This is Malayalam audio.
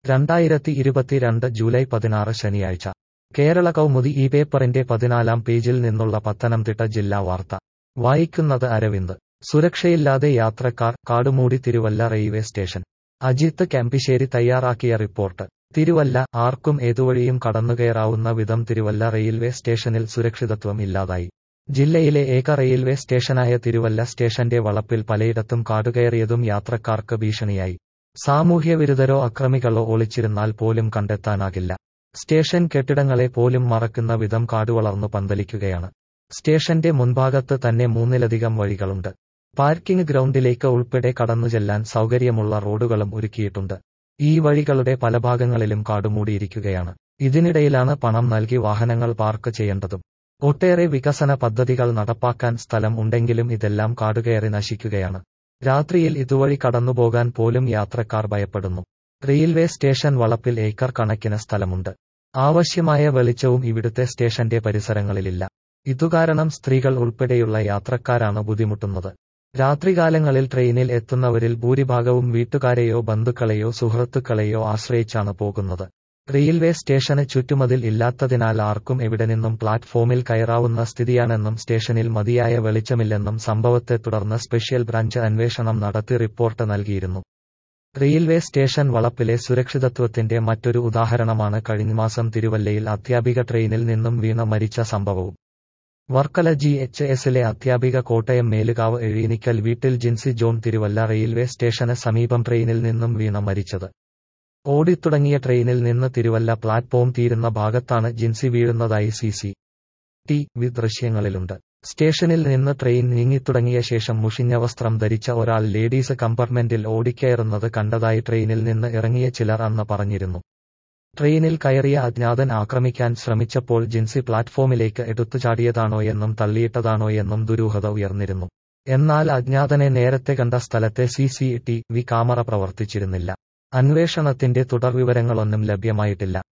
രണ്ടായിരത്തി ഇരുപത്തിരണ്ട് ജൂലൈ പതിനാറ് ശനിയാഴ്ച കേരള കൗമുദി ഈ പേപ്പറിന്റെ പതിനാലാം പേജിൽ നിന്നുള്ള പത്തനംതിട്ട ജില്ലാ വാർത്ത വായിക്കുന്നത് അരവിന്ദ് സുരക്ഷയില്ലാതെ യാത്രക്കാർ കാടുമൂടി തിരുവല്ല റെയിൽവേ സ്റ്റേഷൻ അജിത്ത് ക്യാമ്പിശ്ശേരി തയ്യാറാക്കിയ റിപ്പോർട്ട് തിരുവല്ല ആർക്കും ഏതുവഴിയും കടന്നുകയറാവുന്ന വിധം തിരുവല്ല റെയിൽവേ സ്റ്റേഷനിൽ സുരക്ഷിതത്വം ഇല്ലാതായി ജില്ലയിലെ ഏക റെയിൽവേ സ്റ്റേഷനായ തിരുവല്ല സ്റ്റേഷന്റെ വളപ്പിൽ പലയിടത്തും കാടുകയറിയതും യാത്രക്കാർക്ക് ഭീഷണിയായി സാമൂഹ്യവിരുദ്ധരോ അക്രമികളോ ഒളിച്ചിരുന്നാൽ പോലും കണ്ടെത്താനാകില്ല സ്റ്റേഷൻ കെട്ടിടങ്ങളെ പോലും മറക്കുന്ന വിധം കാടുവളർന്നു പന്തലിക്കുകയാണ് സ്റ്റേഷന്റെ മുൻഭാഗത്ത് തന്നെ മൂന്നിലധികം വഴികളുണ്ട് പാർക്കിംഗ് ഗ്രൗണ്ടിലേക്ക് ഉൾപ്പെടെ കടന്നുചെല്ലാൻ സൗകര്യമുള്ള റോഡുകളും ഒരുക്കിയിട്ടുണ്ട് ഈ വഴികളുടെ പല ഭാഗങ്ങളിലും കാടുമൂടിയിരിക്കുകയാണ് ഇതിനിടയിലാണ് പണം നൽകി വാഹനങ്ങൾ പാർക്ക് ചെയ്യേണ്ടതും ഒട്ടേറെ വികസന പദ്ധതികൾ നടപ്പാക്കാൻ സ്ഥലം ഉണ്ടെങ്കിലും ഇതെല്ലാം കാടുകയറി നശിക്കുകയാണ് രാത്രിയിൽ ഇതുവഴി കടന്നുപോകാൻ പോലും യാത്രക്കാർ ഭയപ്പെടുന്നു റെയിൽവേ സ്റ്റേഷൻ വളപ്പിൽ ഏക്കർ കണക്കിന് സ്ഥലമുണ്ട് ആവശ്യമായ വെളിച്ചവും ഇവിടുത്തെ സ്റ്റേഷന്റെ പരിസരങ്ങളിലില്ല ഇതുകാരണം സ്ത്രീകൾ ഉൾപ്പെടെയുള്ള യാത്രക്കാരാണ് ബുദ്ധിമുട്ടുന്നത് രാത്രികാലങ്ങളിൽ ട്രെയിനിൽ എത്തുന്നവരിൽ ഭൂരിഭാഗവും വീട്ടുകാരെയോ ബന്ധുക്കളെയോ സുഹൃത്തുക്കളെയോ ആശ്രയിച്ചാണ് പോകുന്നത് റെയിൽവേ സ്റ്റേഷന് ചുറ്റുമതിൽ ഇല്ലാത്തതിനാൽ ആർക്കും എവിടെ നിന്നും പ്ലാറ്റ്ഫോമിൽ കയറാവുന്ന സ്ഥിതിയാണെന്നും സ്റ്റേഷനിൽ മതിയായ വെളിച്ചമില്ലെന്നും സംഭവത്തെ തുടർന്ന് സ്പെഷ്യൽ ബ്രാഞ്ച് അന്വേഷണം നടത്തി റിപ്പോർട്ട് നൽകിയിരുന്നു റെയിൽവേ സ്റ്റേഷൻ വളപ്പിലെ സുരക്ഷിതത്വത്തിന്റെ മറ്റൊരു ഉദാഹരണമാണ് കഴിഞ്ഞമാസം തിരുവല്ലയിൽ അധ്യാപിക ട്രെയിനിൽ നിന്നും വീണ മരിച്ച സംഭവവും വർക്കല ജി എച്ച് എസിലെ അധ്യാപിക കോട്ടയം മേലുകാവ് എഴീനിക്കൽ വീട്ടിൽ ജിൻസി ജോൺ തിരുവല്ല റെയിൽവേ സ്റ്റേഷന് സമീപം ട്രെയിനിൽ നിന്നും വീണ മരിച്ചത് ഓടിത്തുടങ്ങിയ ട്രെയിനിൽ നിന്ന് തിരുവല്ല പ്ലാറ്റ്ഫോം തീരുന്ന ഭാഗത്താണ് ജിൻസി വീഴുന്നതായി സി സി ടി വി ദൃശ്യങ്ങളിലുണ്ട് സ്റ്റേഷനിൽ നിന്ന് ട്രെയിൻ നീങ്ങിത്തുടങ്ങിയ ശേഷം മുഷിഞ്ഞ വസ്ത്രം ധരിച്ച ഒരാൾ ലേഡീസ് കമ്പാർട്ട്മെന്റിൽ ഓടിക്കയറുന്നത് കണ്ടതായി ട്രെയിനിൽ നിന്ന് ഇറങ്ങിയ ചിലർ അന്ന് പറഞ്ഞിരുന്നു ട്രെയിനിൽ കയറിയ അജ്ഞാതൻ ആക്രമിക്കാൻ ശ്രമിച്ചപ്പോൾ ജിൻസി പ്ലാറ്റ്ഫോമിലേക്ക് എടുത്തുചാടിയതാണോയെന്നും തള്ളിയിട്ടതാണോയെന്നും ദുരൂഹത ഉയർന്നിരുന്നു എന്നാൽ അജ്ഞാതനെ നേരത്തെ കണ്ട സ്ഥലത്തെ C C T V camera പ്രവർത്തിച്ചിരുന്നില്ല അന്വേഷണത്തിന്റെ തുടർവിവരങ്ങളൊന്നും ലഭ്യമായിട്ടില്ല